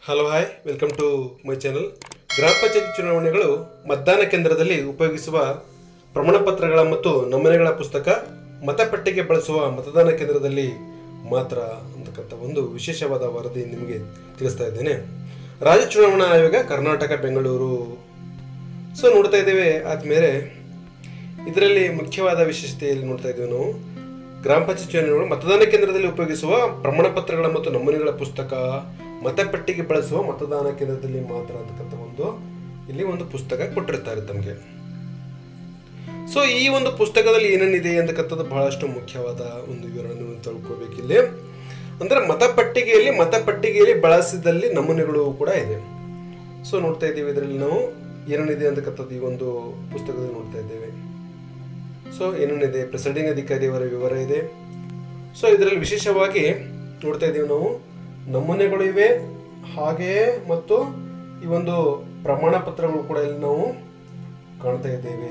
hello hi welcome to my channel ಗ್ರಾಮ ಪಂಚಾಯತ್ ಚುನಾವಣೆಗಳು ಮತದಾನ ಕೇಂದ್ರದಲ್ಲಿ ಉಪಯೋಗಿಸುವ ಪ್ರಮಾಣ ಪತ್ರಗಳ ಮತ್ತು ನಮೂನೆಗಳ ಪುಸ್ತಕ ಮತಪಟ್ಟಿಗೆ ಬಳಸುವ ಮತದಾನ ಕೇಂದ್ರದಲ್ಲಿ ಮಾತ್ರ ಅಂತಕ್ಕಂಥ ಒಂದು ವಿಶೇಷವಾದ ವರದಿ ನಿಮಗೆ ತಿಳಿಸ್ತಾ ಇದ್ದೇನೆ ರಾಜ್ಯ ಚುನಾವಣಾ ಆಯೋಗ ಕರ್ನಾಟಕ ಬೆಂಗಳೂರು ಸೊ ನೋಡ್ತಾ ಇದ್ದೇವೆ ಆದಮೇಲೆ ಇದರಲ್ಲಿ ಮುಖ್ಯವಾದ ವಿಶೇಷತೆಯಲ್ಲಿ ನೋಡ್ತಾ ಇದ್ದೇವೆ ನಾವು ಗ್ರಾಮ ಪಂಚಾಯತ್ ಚುನಾವಣೆಗಳು ಮತದಾನ ಕೇಂದ್ರದಲ್ಲಿ ಉಪಯೋಗಿಸುವ ಪ್ರಮಾಣ ಪತ್ರಗಳ ಮತ್ತು ನಮೂನೆಗಳ ಪುಸ್ತಕ ಮತಪಟ್ಟಿಗೆ ಬಳಸುವ ಮತದಾನ ಕೇಂದ್ರದಲ್ಲಿ ಮಾತ್ರ ಅಂತಕ್ಕಂಥ ಒಂದು ಇಲ್ಲಿ ಒಂದು ಪುಸ್ತಕ ಕೊಟ್ಟಿರ್ತಾರೆ ತಮಗೆ ಸೊ ಈ ಒಂದು ಪುಸ್ತಕದಲ್ಲಿ ಏನೇನಿದೆ ಅಂತಕ್ಕಂಥದ್ದು ಬಹಳಷ್ಟು ಮುಖ್ಯವಾದ ಒಂದು ವಿವರಣೆಯನ್ನು ತಿಳ್ಕೊಬೇಕಿಲ್ಲಿ ಅಂದ್ರೆ ಮತಪಟ್ಟಿಗೆಯಲ್ಲಿ ಮತಪಟ್ಟಿಗೆಯಲ್ಲಿ ಬಳಸಿದಲ್ಲಿ ನಮೂನೆಗಳು ಕೂಡ ಇದೆ ಸೊ ನೋಡ್ತಾ ಇದ್ದೀವಿ ಇದರಲ್ಲಿ ನಾವು ಏನೇನಿದೆ ಅಂತಕ್ಕಂಥದ್ದು ಈ ಒಂದು ಪುಸ್ತಕದಲ್ಲಿ ನೋಡ್ತಾ ಇದ್ದೇವೆ ಸೊ ಏನೇನಿದೆ ಪ್ರೆಸಿಡಿಂಗ್ ಅಧಿಕಾರಿಯವರ ವಿವರ ಇದೆ ಸೊ ಇದರಲ್ಲಿ ವಿಶೇಷವಾಗಿ ನೋಡ್ತಾ ಇದ್ದೀವಿ ನಾವು ನಮೂನೆಗಳು ಇವೆ ಹಾಗೆಯೇ ಮತ್ತು ಈ ಒಂದು ಪ್ರಮಾಣ ಪತ್ರಗಳು ಕೂಡ ಇಲ್ಲಿ ನಾವು ಕಾಣ್ತಾ ಇದ್ದೇವೆ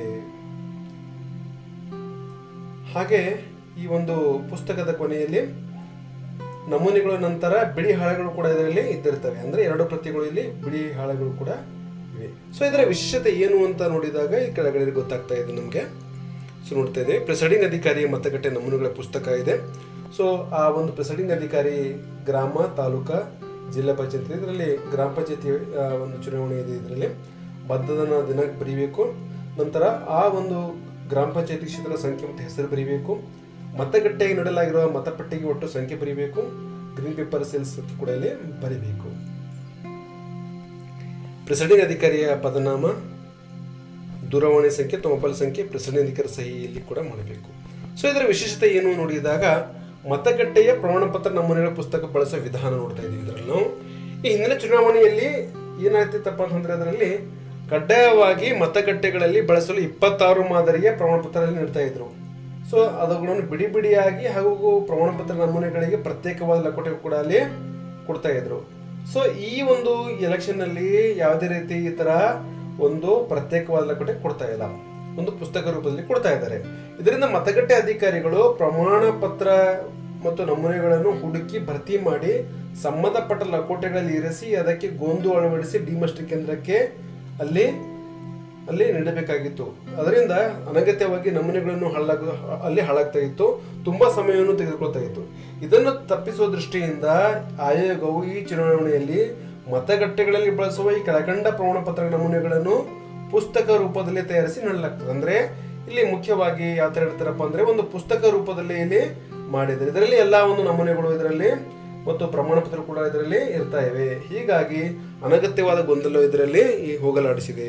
ಹಾಗೆ ಈ ಒಂದು ಪುಸ್ತಕದ ಕೊನೆಯಲ್ಲಿ ನಮೂನೆಗಳ ನಂತರ ಬಿಳಿ ಹಾಳೆಗಳು ಕೂಡ ಇದರಲ್ಲಿ ಇದ್ದಿರ್ತವೆ ಅಂದ್ರೆ ಎರಡು ಪ್ರತಿಗಳು ಇಲ್ಲಿ ಬಿಳಿ ಹಾಳೆಗಳು ಕೂಡ ಇವೆ ಸೊ ಇದರ ವಿಶೇಷತೆ ಏನು ಅಂತ ನೋಡಿದಾಗ ಈ ಕೆಳಗಡೆ ಗೊತ್ತಾಗ್ತಾ ಇದೆ ನಮಗೆ ಸೊ ನೋಡ್ತಾ ಇದ್ದೇವೆ ಪ್ರೆಸೈಡಿಂಗ್ ಅಧಿಕಾರಿ ಮತಗಟ್ಟೆ ನಮೂನೆಗಳ ಪುಸ್ತಕ ಇದೆ ಸೊ ಆ ಒಂದು ಪ್ರೆಸೈಡಿಂಗ್ ಅಧಿಕಾರಿ ಗ್ರಾಮ ತಾಲೂಕಾ ಜಿಲ್ಲಾ ಪಂಚಾಯತ್ ಇದರಲ್ಲಿ ಗ್ರಾಮ ಪಂಚಾಯತಿ ಆ, ಒಂದು ಚುನಾವಣೆ ಇದೆ ಇದರಲ್ಲಿ ಮತದಾನ ದಿನಾಂಕ ಬರೀಬೇಕು ನಂತರ ಆ ಒಂದು ಗ್ರಾಮ ಪಂಚಾಯತಿ ಕ್ಷೇತ್ರದ ಸಂಖ್ಯೆ ಮತ್ತು ಹೆಸರು ಬರೀಬೇಕು ಮತಗಟ್ಟೆಗೆ ನೀಡಲಾಗಿರುವ ಮತಪಟ್ಟಿಗೆ ಒಟ್ಟು ಸಂಖ್ಯೆ ಬರೀಬೇಕು ಗ್ರೀನ್ ಪೇಪರ್ ಸೇಲ್ಸ್ ಕೂಡ ಇಲ್ಲಿ ಬರೀಬೇಕು ಪ್ರೆಸಿಡೆಂಟ್ ಅಧಿಕಾರಿಯ ಪದನಾಮ ದೂರವಾಣಿ ಸಂಖ್ಯೆ ಅಥವಾ ಮೊಬೈಲ್ ಸಂಖ್ಯೆ ಪ್ರೆಸಿಡೆಂಟ್ ಅಧಿಕಾರಿ ಸಹಿ ಇಲ್ಲಿ ಕೂಡ ಮಾಡಬೇಕು ಸೊ ಇದರ ವಿಶೇಷತೆ ಏನು ನೋಡಿದಾಗ ಮತಗಟ್ಟೆಯ ಪ್ರಮಾಣ ಪತ್ರ ನಮೂನೆಗಳ ಪುಸ್ತಕ ಬಳಸುವ ವಿಧಾನ ನೋಡ್ತಾ ಇದ್ದೀವಿ ಇದರಲ್ಲಿ ನಾವು ಈ ಹಿಂದಿನ ಚುನಾವಣೆಯಲ್ಲಿ ಏನಾಗ್ತಿತ್ತಪ್ಪ ಅಂತಂದ್ರೆ ಅದರಲ್ಲಿ ಕಡ್ಡಾಯವಾಗಿ ಮತಗಟ್ಟೆಗಳಲ್ಲಿ ಬಳಸಲು ಇಪ್ಪತ್ತಾರು ಮಾದರಿಯ ಪ್ರಮಾಣ ಪತ್ರ ನೀಡ್ತಾ ಇದ್ರು ಸೊ ಅವುಗಳನ್ನು ಬಿಡಿ ಬಿಡಿಯಾಗಿ ಹಾಗೂ ಪ್ರಮಾಣ ಪತ್ರ ನಮೂನೆಗಳಿಗೆ ಪ್ರತ್ಯೇಕವಾದ ಲಕೋಟೆ ಕೂಡ ಅಲ್ಲಿ ಕೊಡ್ತಾ ಇದ್ರು ಸೊ ಈ ಒಂದು ಎಲೆಕ್ಷನ್ ನಲ್ಲಿ ಯಾವುದೇ ರೀತಿ ಈ ತರ ಒಂದು ಪ್ರತ್ಯೇಕವಾದ ಲಕೋಟೆ ಕೊಡ್ತಾ ಇಲ್ಲ ಒಂದು ಪುಸ್ತಕ ರೂಪದಲ್ಲಿ ಕೊಡ್ತಾ ಇದ್ದಾರೆ ಇದರಿಂದ ಮತಗಟ್ಟೆ ಅಧಿಕಾರಿಗಳು ಪ್ರಮಾಣ ಪತ್ರ ಮತ್ತು ನಮೂನೆಗಳನ್ನು ಹುಡುಕಿ ಭರ್ತಿ ಮಾಡಿ ಸಂಬಂಧಪಟ್ಟ ಲಕೋಟೆಗಳಲ್ಲಿ ಇರಿಸಿ ಅದಕ್ಕೆ ಗೋಂದು ಅಳವಡಿಸಿ ಡಿಮಸ್ಟಿ ಕೇಂದ್ರಕ್ಕೆ ಅಲ್ಲಿ ಅಲ್ಲಿ ನೀಡಬೇಕಾಗಿತ್ತು ಅದರಿಂದ ಅನಗತ್ಯವಾಗಿ ನಮೂನೆಗಳನ್ನು ಹಾಳಾಗ ಅಲ್ಲಿ ಹಾಳಾಗ್ತಾ ಇತ್ತು ತುಂಬಾ ಸಮಯವನ್ನು ತೆಗೆದುಕೊಳ್ತಾ ಇತ್ತು ಇದನ್ನು ತಪ್ಪಿಸುವ ದೃಷ್ಟಿಯಿಂದ ಆಯೋಗವು ಈ ಚುನಾವಣೆಯಲ್ಲಿ ಮತಗಟ್ಟೆಗಳಲ್ಲಿ ಬಳಸುವ ಈ ಕೆಳಕಂಡ ಪ್ರಮಾಣ ಪತ್ರ ನಮೂನೆಗಳನ್ನು ಪುಸ್ತಕ ರೂಪದಲ್ಲಿ ತಯಾರಿಸಿ ನೀಡಲಾಗ್ತದೆ ಅಂದ್ರೆ ಇಲ್ಲಿ ಮುಖ್ಯವಾಗಿ ಯಾವ ತರ ಹೇಳ್ತಾರಪ್ಪ ಅಂದ್ರೆ ಒಂದು ಪುಸ್ತಕ ರೂಪದಲ್ಲಿ ಇಲ್ಲಿ ಮಾಡಿದ್ದಾರೆ ಇದರಲ್ಲಿ ಎಲ್ಲಾ ಒಂದು ನಮೂನೆಗಳು ಇದರಲ್ಲಿ ಮತ್ತು ಪ್ರಮಾಣ ಪತ್ರ ಕೂಡ ಇದರಲ್ಲಿ ಇರ್ತಾ ಇವೆ ಹೀಗಾಗಿ ಅನಗತ್ಯವಾದ ಗೊಂದಲ ಇದರಲ್ಲಿ ಈ ಹೋಗಲಾಡಿಸಿದೆ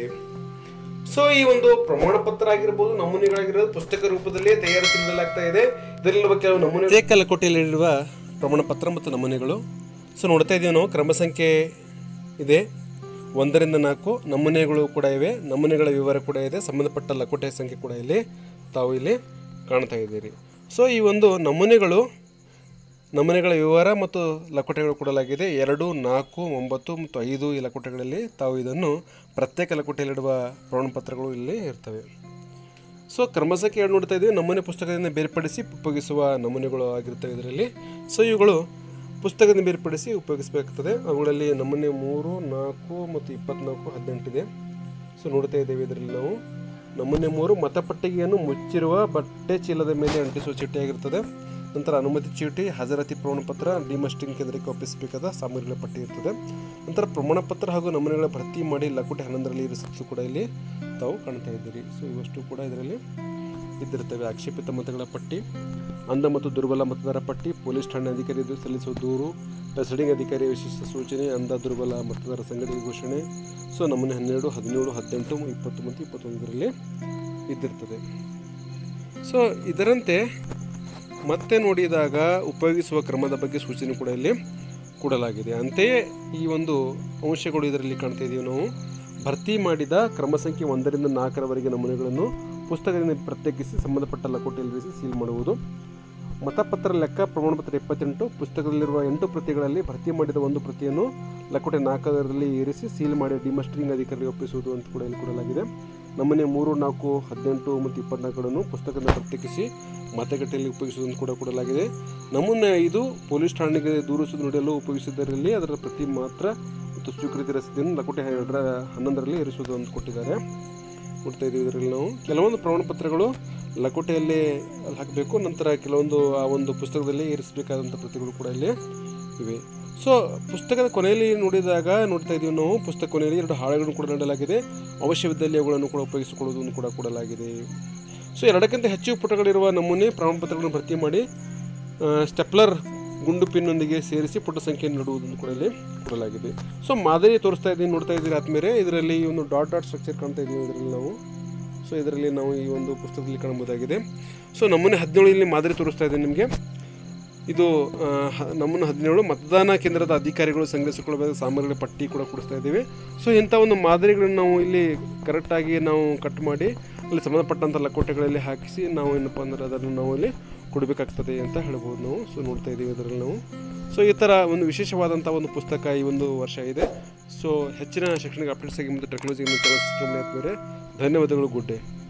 ಸೊ ಈ ಒಂದು ಪ್ರಮಾಣ ಪತ್ರ ಆಗಿರ್ಬೋದು ನಮೂನೆಗಳಾಗಿರೋದು ಪುಸ್ತಕ ರೂಪದಲ್ಲಿ ತಯಾರಿಸಿ ನೀಡಲಾಗ್ತಾ ಇದೆ ಇದರಲ್ಲಿರುವ ಕೆಲವು ನಮೂನೆ ಪ್ರತ್ಯೇಕ ಲಕೋಟೆಯಲ್ಲಿರುವ ಪ್ರಮಾಣ ಪತ್ರ ಮತ್ತು ನಮೂನೆಗಳು ಸೊ ನೋಡ್ತಾ ಇದ್ದೀವಿ ನಾವು ಕ್ರಮ ಸಂಖ್ಯೆ ಇದೆ ಒಂದರಿಂದ ನಾಲ್ಕು ನಮೂನೆಗಳು ಕೂಡ ಇವೆ ನಮೂನೆಗಳ ವಿವರ ಕೂಡ ಇದೆ ಸಂಬಂಧಪಟ್ಟ ಲಕೋಟೆ ಸಂಖ್ಯೆ ಕೂಡ ಇಲ್ಲಿ ತಾವು ಇಲ್ಲಿ ಕಾಣ್ತಾ ಇದ್ದೀರಿ ಸೊ ಈ ಒಂದು ನಮೂನೆಗಳು ನಮೂನೆಗಳ ವಿವರ ಮತ್ತು ಲಕೋಟೆಗಳು ಕೊಡಲಾಗಿದೆ ಎರಡು ನಾಲ್ಕು ಒಂಬತ್ತು ಮತ್ತು ಐದು ಈ ಲಕೋಟೆಗಳಲ್ಲಿ ತಾವು ಇದನ್ನು ಪ್ರತ್ಯೇಕ ಲಕೋಟೆಯಲ್ಲಿಡುವ ಪ್ರಮಾಣಪತ್ರಗಳು ಇಲ್ಲಿ ಇರ್ತವೆ ಸೊ ಕ್ರಮಸಂಖ್ಯೆ ಎರಡು ನೋಡ್ತಾ ಇದ್ದೀವಿ ನಮೂನೆ ಪುಸ್ತಕದಿಂದ ಬೇರ್ಪಡಿಸಿ ಉಪಯೋಗಿಸುವ ನಮೂನೆಗಳು ಆಗಿರ್ತವೆ ಇದರಲ್ಲಿ ಸೊ ಇವುಗಳು ಪುಸ್ತಕದಿಂದ ಬೇರ್ಪಡಿಸಿ ಉಪಯೋಗಿಸಬೇಕಾಗ್ತದೆ ಅವುಗಳಲ್ಲಿ ನಮೂನೆ ಮೂರು ನಾಲ್ಕು ಮತ್ತು ಇಪ್ಪತ್ನಾಲ್ಕು ಹದಿನೆಂಟಿದೆ ಸೊ ನೋಡ್ತಾ ಇದ್ದೇವೆ ಇದರಲ್ಲಿ ನಾವು ನಮೂನೆ ಮೂರು ಮತಪಟ್ಟಿಗೆಯನ್ನು ಮುಚ್ಚಿರುವ ಬಟ್ಟೆ ಚೀಲದ ಮೇಲೆ ಅಂಟಿಸುವ ಚೀಟಿಯಾಗಿರ್ತದೆ ನಂತರ ಅನುಮತಿ ಚೀಟಿ ಹಾಜರಾತಿ ಪ್ರಮಾಣಪತ್ರ ಡಿಮಸ್ಟಿಂಗ್ ಕೇಂದ್ರಕ್ಕೆ ಒಪ್ಪಿಸಬೇಕಾದ ಸಾಮಗ್ರಿಗಳ ಪಟ್ಟಿ ಇರ್ತದೆ ನಂತರ ಪ್ರಮಾಣಪತ್ರ ಹಾಗೂ ನಮೂನೆಗಳ ಭರ್ತಿ ಮಾಡಿ ಲಕೋಟೆ ಹನ್ನೊಂದರಲ್ಲಿ ಇರಿಸಿದ್ದು ಕೂಡ ಇಲ್ಲಿ ತಾವು ಕಾಣ್ತಾ ಇದ್ದೀರಿ ಸೊ ಇವಷ್ಟು ಕೂಡ ಇದರಲ್ಲಿ ಇದ್ದಿರ್ತವೆ ಆಕ್ಷೇಪಿತ ಮತಗಳ ಪಟ್ಟಿ ಅಂಧ ಮತ್ತು ದುರ್ಬಲ ಮತದಾರ ಪಟ್ಟಿ ಪೊಲೀಸ್ ಠಾಣೆ ಅಧಿಕಾರಿ ಇದು ಸಲ್ಲಿಸುವ ದೂರು ಪ್ರೆಸಿಡಿಂಗ್ ಅಧಿಕಾರಿ ವಿಶಿಷ್ಟ ಸೂಚನೆ ಅಂಧ ದುರ್ಬಲ ಮತದಾರ ಸಂಘಟನೆ ಘೋಷಣೆ ಸೊ ನಮೂನೆ ಹನ್ನೆರಡು ಹದಿನೇಳು ಹದಿನೆಂಟು ಇಪ್ಪತ್ತು ಮತ್ತು ಇಪ್ಪತ್ತೊಂದರಲ್ಲಿ ಇದ್ದಿರ್ತದೆ ಸೊ ಇದರಂತೆ ಮತ್ತೆ ನೋಡಿದಾಗ ಉಪಯೋಗಿಸುವ ಕ್ರಮದ ಬಗ್ಗೆ ಸೂಚನೆ ಕೂಡ ಇಲ್ಲಿ ಕೊಡಲಾಗಿದೆ ಅಂತೆಯೇ ಈ ಒಂದು ಅಂಶಗಳು ಇದರಲ್ಲಿ ಕಾಣ್ತಾ ಇದೀವಿ ನಾವು ಭರ್ತಿ ಮಾಡಿದ ಕ್ರಮ ಸಂಖ್ಯೆ ಒಂದರಿಂದ ನಾಲ್ಕರವರೆಗೆ ನಮೂನೆಗಳನ್ನು ಪುಸ್ತಕದಿಂದ ಪ್ರತ್ಯೇಕಿಸಿ ಸಂಬಂಧಪಟ್ಟ ಲಕೋಟೆಯಲ್ಲಿ ಇರಿಸಿ ಸೀಲ್ ಮಾಡುವುದು ಮತಪತ್ರ ಲೆಕ್ಕ ಪ್ರಮಾಣಪತ್ರ ಇಪ್ಪತ್ತೆಂಟು ಪುಸ್ತಕದಲ್ಲಿರುವ ಎಂಟು ಪ್ರತಿಗಳಲ್ಲಿ ಭರ್ತಿ ಮಾಡಿದ ಒಂದು ಪ್ರತಿಯನ್ನು ಲಕೋಟೆ ನಾಲ್ಕರಲ್ಲಿ ಇರಿಸಿ ಸೀಲ್ ಮಾಡಿ ಡಿಮಸ್ಟ್ರಿಂಗ್ ಅಧಿಕಾರಿಗೆ ಒಪ್ಪಿಸುವುದು ಅಂತ ಕೂಡ ಇಲ್ಲಿ ಕೊಡಲಾಗಿದೆ ನಮೂನೆ ಮೂರು ನಾಲ್ಕು ಹದಿನೆಂಟು ಮತ್ತು ಇಪ್ಪತ್ನಾಲ್ಕಗಳನ್ನು ಪುಸ್ತಕದಿಂದ ಪ್ರತ್ಯೇಕಿಸಿ ಮತಗಟ್ಟೆಯಲ್ಲಿ ಉಪಯೋಗಿಸುವುದನ್ನು ಕೂಡ ಕೊಡಲಾಗಿದೆ ನಮೂನೆ ಐದು ಪೊಲೀಸ್ ಠಾಣೆಗೆ ದೂರಿಸುವುದು ನಡೆಯಲು ಉಪಯೋಗಿಸಿದ್ದರಲ್ಲಿ ಅದರ ಪ್ರತಿ ಮಾತ್ರ ಮತ್ತು ಸ್ವೀಕೃತಿ ರಸೀದಿಯನ್ನು ಲಕೋಟೆ ಎರಡರ ಹನ್ನೊಂದರಲ್ಲಿ ಇರಿಸುವುದು ಅಂತ ಕೊಟ್ಟಿದ್ದಾರೆ ನೋಡ್ತಾ ಇದ್ದೀವಿ ಇದರಲ್ಲಿ ನಾವು ಕೆಲವೊಂದು ಪ್ರಮಾಣ ಪತ್ರಗಳು ಲಕೋಟೆಯಲ್ಲಿ ಅಲ್ಲಿ ಹಾಕಬೇಕು ನಂತರ ಕೆಲವೊಂದು ಆ ಒಂದು ಪುಸ್ತಕದಲ್ಲಿ ಇರಿಸಬೇಕಾದಂಥ ಪ್ರತಿಗಳು ಕೂಡ ಇಲ್ಲಿ ಇವೆ ಸೊ ಪುಸ್ತಕದ ಕೊನೆಯಲ್ಲಿ ನೋಡಿದಾಗ ನೋಡ್ತಾ ಇದ್ದೀವಿ ನಾವು ಪುಸ್ತಕ ಕೊನೆಯಲ್ಲಿ ಎರಡು ಹಾಳೆಗಳನ್ನು ಕೂಡ ನೀಡಲಾಗಿದೆ ಅವಶ್ಯವಿದ್ದಲ್ಲಿ ಅವುಗಳನ್ನು ಕೂಡ ಉಪಯೋಗಿಸಿಕೊಳ್ಳುವುದನ್ನು ಕೂಡ ಕೊಡಲಾಗಿದೆ ಸೊ ಎರಡಕ್ಕಿಂತ ಹೆಚ್ಚು ಪುಟಗಳಿರುವ ನಮೂನೆ ಪ್ರಮಾಣಪತ್ರಗಳನ್ನು ಭರ್ತಿ ಮಾಡಿ ಆ, ಸ್ಟೆಪ್ಲರ್ ಗುಂಡು ಪಿನ್ನೊಂದಿಗೆ ಸೇರಿಸಿ ಪುಟ ಸಂಖ್ಯೆಯನ್ನು ನೀಡುವುದನ್ನು ಕೂಡ ಇಲ್ಲಿ ಕೊಡಲಾಗಿದೆ ಸೊ ಮಾದರಿ ತೋರಿಸ್ತಾ ಇದ್ದೀನಿ ನೋಡ್ತಾ ಇದ್ದೀರಿ ಆದ್ಮೇಲೆ ಇದರಲ್ಲಿ ಈ ಒಂದು ಡಾಟ್ ಡಾಟ್ ಸ್ಟ್ರಕ್ಚರ್ ಕಾಣ್ತಾ ಇದ್ದೀವಿ ಇದರಲ್ಲಿ ನಾವು ಸೊ ಇದರಲ್ಲಿ ನಾವು ಈ ಒಂದು ಪುಸ್ತಕದಲ್ಲಿ ಕಾಣಬಹುದಾಗಿದೆ ಸೊ ನಮೂನೆ ಹದಿನೇಳು ಇಲ್ಲಿ ಮಾದರಿ ತೋರಿಸ್ತಾ ಇದ್ದೀನಿ ನಿಮಗೆ ಇದು ಆ, ಹ- ನಮೂನೆ ಹದಿನೇಳು ಮತದಾನ ಕೇಂದ್ರದ ಅಧಿಕಾರಿಗಳು ಸಂಗ್ರಹಿಸಿಕೊಳ್ಳಬೇಕಾದ ಸಾಮಗ್ರಿಗಳ ಪಟ್ಟಿ ಕೂಡ ಕೊಡಿಸ್ತಾ ಇದ್ದೀವಿ ಸೊ ಇಂಥ ಒಂದು ಮಾದರಿಗಳನ್ನು ನಾವು ಇಲ್ಲಿ ಕರೆಕ್ಟಾಗಿ ನಾವು ಕಟ್ ಮಾಡಿ ಅಲ್ಲಿ ಸಂಬಂಧಪಟ್ಟಂಥ ಲಕೋಟೆಗಳಲ್ಲಿ ಹಾಕಿಸಿ ನಾವು ಏನಪ್ಪ ಅಂದ್ರೆ ಅದನ್ನು ನಾವು ಇಲ್ಲಿ ಕೊಡಬೇಕಾಗ್ತದೆ ಅಂತ ಹೇಳ್ಬೋದು ನಾವು ಸೊ ನೋಡ್ತಾ ಇದ್ದೀವಿ ಇದರಲ್ಲಿ ನಾವು ಸೊ ಈ ಥರ ಒಂದು ವಿಶೇಷವಾದಂಥ ಒಂದು ಪುಸ್ತಕ ಈ ಒಂದು ವರ್ಷ ಇದೆ ಸೊ ಹೆಚ್ಚಿನ ಶೈಕ್ಷಣಿಕ ಅಪ್ಡೇಟ್ಸಾಗಿ ಮತ್ತು ಟೆಕ್ನಾಲಜಿ ಧನ್ಯವಾದಗಳು ಗುಡ್ ಡೇ